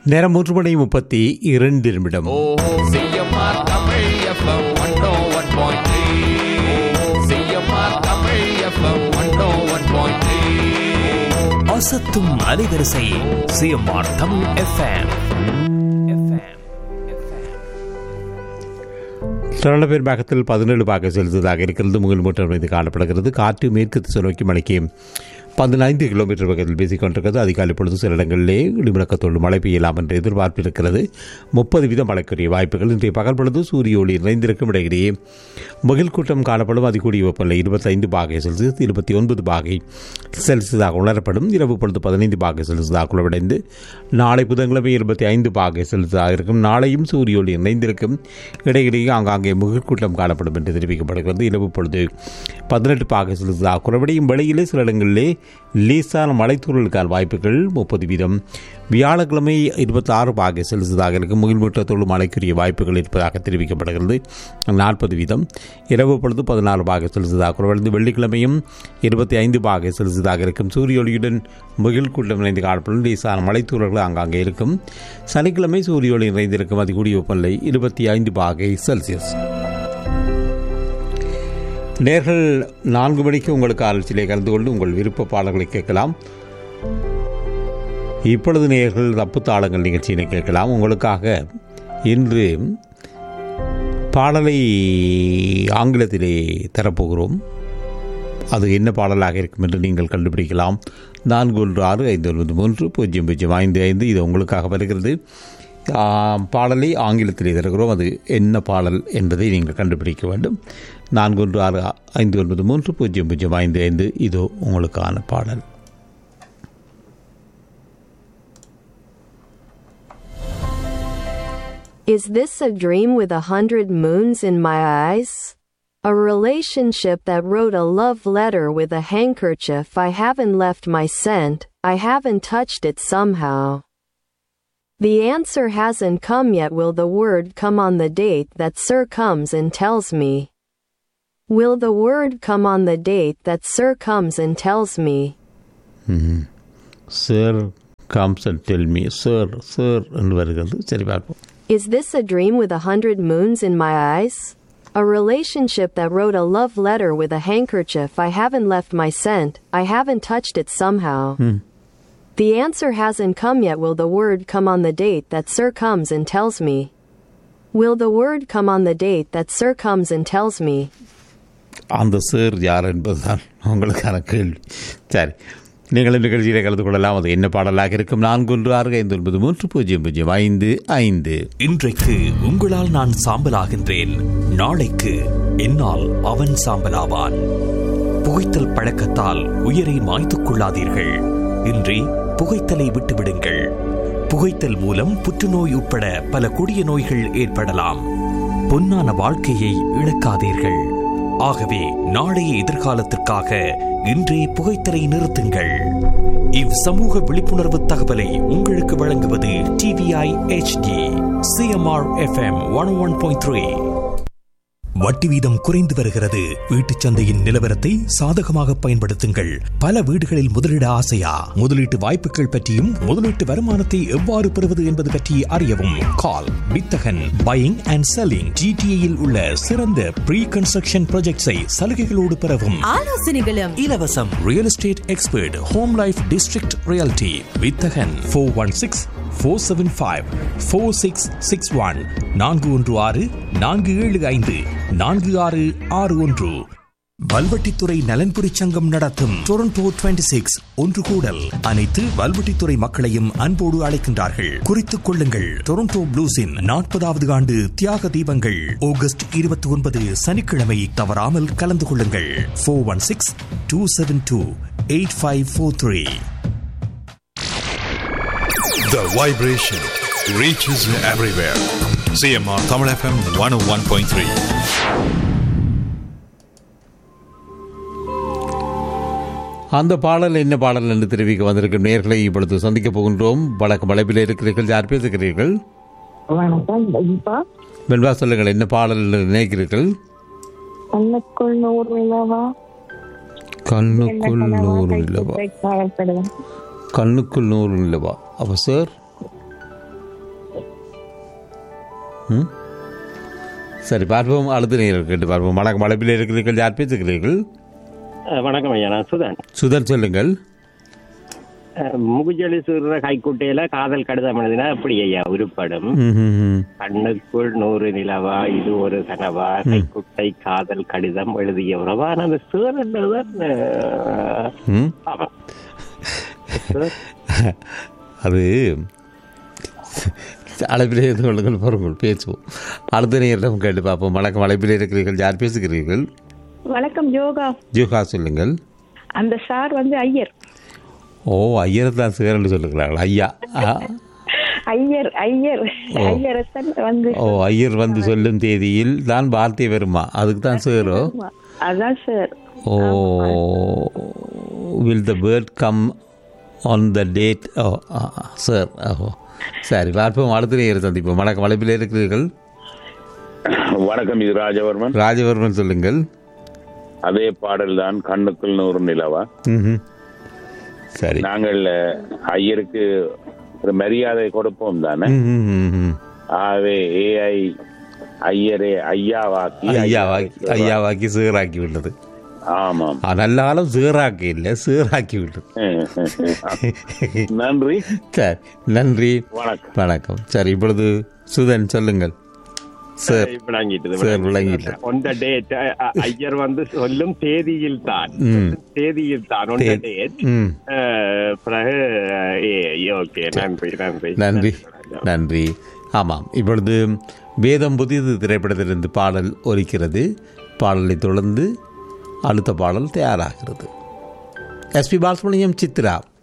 நேரம் மூன்று மணி முப்பத்தி இரண்டு நிமிடம் ஓஹோ CMR Tamil FM one one point three CMR Tamil FM one one point three அசத்தும் அலைவரிசை சிஎம்ஆர் தமிழ் எஃப்எம் சரள பெரும்பாக்கத்தில் பதினேழு பாக செலுத்துவதாக இருக்கிறது முகில் மூட்டர் மீது காணப்படுகிறது காற்று மேற்கு திசை நோக்கி மணிக்கு பதினைந்து கிலோமீட்டர் வேகத்தில் வீசிக் கொண்டிருக்கிறது அதிகாலை பொழுது சில இடங்களிலே இடிமுழக்கத்தோடு மழை பெய்யலாம் என்று எதிர்பார்ப்பு இருக்கிறது முப்பது வீதம் மழைக்குரிய வாய்ப்புகள் இன்றைய பகல் பொழுது சூரிய ஒளி நிறைந்திருக்கும் இடையிலேயே முகில் கூட்டம் காணப்படும் அதிகூடிய வெப்பநிலை இருபத்தைந்து பாகை செல்சியஸ் இருபத்தி ஒன்பது பாகை செல்சியஸாக உணரப்படும் இரவு பொழுது பதினைந்து பாகை செல்சியஸாக குறைவடைந்து நாளை புதன்கிழமை இருபத்தி ஐந்து பாகை செல்சியஸாக இருக்கும் நாளையும் சூரிய ஒளி நிறைந்திருக்கும் இடையிலேயே ஆங்காங்கே முகக்கூட்டம் காணப்படும் என்று தெரிவிக்கப்படுகிறது இரவு பொழுது பதினெட்டு பாகை செல்சியஸாக குறைவடையும் வெளியிலே சில இடங்களிலே லேசான மலைத்தூரலுக்கான வாய்ப்புகள் முப்பது வீதம் வியாழக்கிழமை இருபத்தி ஆறு பாகை செல்சியஸாக இருக்கும் முகில்மூட்டத்தோடு மழைக்குரிய வாய்ப்புகள் இருப்பதாக தெரிவிக்கப்படுகிறது நாற்பது வீதம் இரவு பொழுது பதினாறு பாகை செல்சியஸாக குறைவடைந்து வெள்ளிக்கிழமையும் இருபத்தி ஐந்து பாகை செல்சியஸாக இருக்கும் சூரிய ஒளியுடன் முகில் கூட்டம் நிறைந்து காணப்படும் லேசான மலைத்தூரல்கள் ஆங்காங்கே இருக்கும் சனிக்கிழமை சூரிய ஒளி நிறைந்திருக்கும் அதிகூடிய வெப்பநிலை இருபத்தி ஐந்து பாகை செல்சியஸ் நேர்கள் நான்கு மணிக்கு உங்களுக்கு ஆராய்ச்சியிலே கலந்து கொண்டு உங்கள் விருப்ப பாடல்களை கேட்கலாம் இப்பொழுது நேர்கள் தப்பு தாளங்கள் நிகழ்ச்சியினை கேட்கலாம் உங்களுக்காக இன்று பாடலை ஆங்கிலத்திலே தரப்போகிறோம் அது என்ன பாடலாக இருக்கும் என்று நீங்கள் கண்டுபிடிக்கலாம் நான்கு ஒன்று ஆறு ஐந்து ஒன்பது மூன்று பூஜ்ஜியம் பூஜ்ஜியம் ஐந்து ஐந்து இது உங்களுக்காக வருகிறது ஆ, பாடலை ஆங்கிலத்திலே தருகிறோம் அது என்ன பாடல் என்பதை நீங்கள் கண்டுபிடிக்க வேண்டும் நான்கு ஒன்று ஆறு ஐந்து ஒன்பது மூன்று பூஜ்ஜியம் பூஜ்ஜியம் ஐந்து ஐந்து இதோ உங்களுக்கான பாடல் Is this a dream with a hundred moons in my eyes? A relationship that wrote a love letter with a handkerchief. I haven't left my scent, I haven't touched it somehow. The answer hasn't come yet. Will the word come on the date that Sir comes and tells me? Will the word come on the date that Sir comes and tells me? Sir comes and tell me sir sir என்று வருகிறது சரி பார்ப்போம் Is this a dream with a hundred moons in my eyes? A relationship that wrote a love letter with a handkerchief. I haven't left my scent, I haven't touched it somehow. The answer hasn't come yet. Will the word come on the date that Sir comes and tells me? Will the word come on the date that Sir comes and tells me? அந்த sir யார் என்பதுதான் உங்களுக்கான கேள்வி சரி நீங்கள் நிகழ்ச்சியில் கலந்து கொள்ளலாம் அது என்ன பாடலாக இருக்கும் நான்கு ஒன்று ஆறு ஐந்து ஒன்பது மூன்று பூஜ்ஜியம் பூஜ்ஜியம் ஐந்து ஐந்து இன்றைக்கு உங்களால் நான் சாம்பலாகின்றேன் நாளைக்கு என்னால் அவன் சாம்பலாவான் புகைத்தல் பழக்கத்தால் உயிரை மாய்த்துக் கொள்ளாதீர்கள் இன்றி புகைத்தலை விட்டுவிடுங்கள் புகைத்தல் மூலம் புற்றுநோய் உட்பட பல கொடிய நோய்கள் ஏற்படலாம் பொன்னான வாழ்க்கையை இழக்காதீர்கள் ஆகவே நாளைய எதிர்காலத்திற்காக இன்றே புகைத்தலை நிறுத்துங்கள் இவ் சமூக விழிப்புணர்வு தகவலை உங்களுக்கு வழங்குவது TVI HD CMR FM one one point three வட்டி வீதம் குறைந்து வருகிறது வீட்டுச் சந்தையின் நிலவரத்தை சாதகமாக பயன்படுத்துங்கள் பல வீடுகளில் முதலீட ஆசையா முதலீட்டு வாய்ப்புகள் பற்றியும் முதலீட்டு வருமானத்தை எவ்வாறு பெறுவது என்பது பற்றி அறியவும் கால் வித்தகன் பையிங் அண்ட் செல்லிங் ஜிடிஏயில் உள்ள சிறந்த ப்ரீ கன்ஸ்ட்ரக்ஷன் ப்ராஜெக்ட்ஸை சலுகைகளோடு பெறவும் ஆலோசனைகளும் இலவசம் real estate expert home life district reality வித்தகன் four one six four seven five four six six one நான்கு ஒன்று ஆறு நான்கு ஏழு ஐந்து நான்கு ஆறு ஆறு ஒன்று வல்வெட்டித்துறை நலன்புரி சங்கம் நடத்தும் டொரண்டோ 26 சிக்ஸ் ஒன்று கூடல் அனைத்து வல்வெட்டித்துறை மக்களையும் அன்போடு அழைக்கின்றார்கள் குறித்துக் கொள்ளுங்கள் டொரண்டோ ப்ளூஸின் நாற்பதாவது ஆண்டு தியாக தீபங்கள் ஆகஸ்ட் இருபத்தி ஒன்பது சனிக்கிழமை தவறாமல் கலந்து கொள்ளுங்கள் four one six two seven two eight five four three The vibration reaches everywhere. CMR Tamil FM 101.3. அந்த பாடல் என்ன பாடல் என்று தெரிவிக்க வந்திருக்கும் நேர்களை இப்பொழுது சந்திக்கப் போகின்றோம் வழக்கு வளைப்பில் இருக்கிறீர்கள் யார் பேசுகிறீர்கள் வணக்கம் தீபா வெண்பா சொல்லுங்கள் என்ன பாடல் என்று நினைக்கிறீர்கள் கண்ணுக்குள் நூறு நிலவா கண்ணுக்குள் நூறு நிலவா காயப்படுவேன் கண்ணுக்குள் நூறு நிலவா அப்போ சார் ம் சரி பார்ப்போம் அடுத்த நேரம் கேட்டு பார்ப்போம் வணக்கம் மலைப்பில் இருக்கிறீர்கள் யார் பேசுகிறீர்கள் அஹ் வணக்கம் ஐயா நான் சுதன் சுதன் சொல்லுங்கள் அஹ் முகுஜலி சூர்ற கைக்குட்டையில காதல் கடிதம் எழுதினா அப்படி ஐயா உருப்படும் ம், ம், ம். கண்ணுக்குள் நூறு நிலவா இது ஒரு கனவா கைக்குட்டை காதல் கடிதம் எழுதிய உறவா ஆனா அந்த சூழல்தான் ம் அது அழைப்பிலே இருந்து கொள்ளுங்கள் பொருங்கள் பேசுவோம் அடுத்த நேரம் கேட்டு பார்ப்போம் வணக்கம் அழைப்பிலே இருக்கிறீர்கள் யார் பேசுகிறீர்கள் வணக்கம் யோகா ஜூகா சொல்லுங்கள் அந்த சார் வந்து ஐயர் ஓ ஐயர் தான் சேரன்னு சொல்லுகிறார்கள் ஐயா ஆ. ஐயர் ஐயர் ஐயரசன் வந்து ஓ ஐயர் வந்து சொல்லும் தேதியில் தான் வார்த்தை வருமா அதுக்கு தான் சேரோ அதான் sir oh will the bird come on the date oh sir ஓ சரி பார்ப்போம் அடுத்த நேரம் சந்திப்போம் வணக்கம் வளைப்பில் இருக்கிறீர்கள் வணக்கம் இது ராஜவர்மன் ராஜவர்மன் சொல்லுங்கள் அதே பாடல் தான் கண்ணுக்குள் நூறு நிலவா ம்ஹும். சரி நாங்கள் அஹ், ஐயருக்கு ஒரு மரியாதை கொடுப்போம் தானே ம்ஹும், ம்ஹும். ஆகவே ஏஐ ஐயரே ஐயாவாக்கி ஐயாவாக்கி ஐயாவாக்கி சீராக்கி விட்டது ஆமாம் ஆ, நல்ல காலம் சீராக்கி இல்லை சீராக்கி விட்டது நன்றி சரி நன்றி வணக்கம் வணக்கம் சரி இப்பொழுது சுதன் சொல்லுங்கள் சார் விளங்கிட்டது சார் விளங்கிட்டு on the date அஹ், ஐயர் வந்து சொல்லும் தேதியில் தான் ம். தேதியில் தான் on the தே- date ம் அஹ், பிறகு ஓகே நன்றி நன்றி நன்றி நன்றி ஆமாம் இப்பொழுது வேதம் புதிது திரைப்படத்திலிருந்து பாடல் ஒலிக்கிறது பாடலை தொடர்ந்து அடுத்த பாடல் தயாராகிறது எஸ்பி பாலசுப்ரமணியம் சித்ரா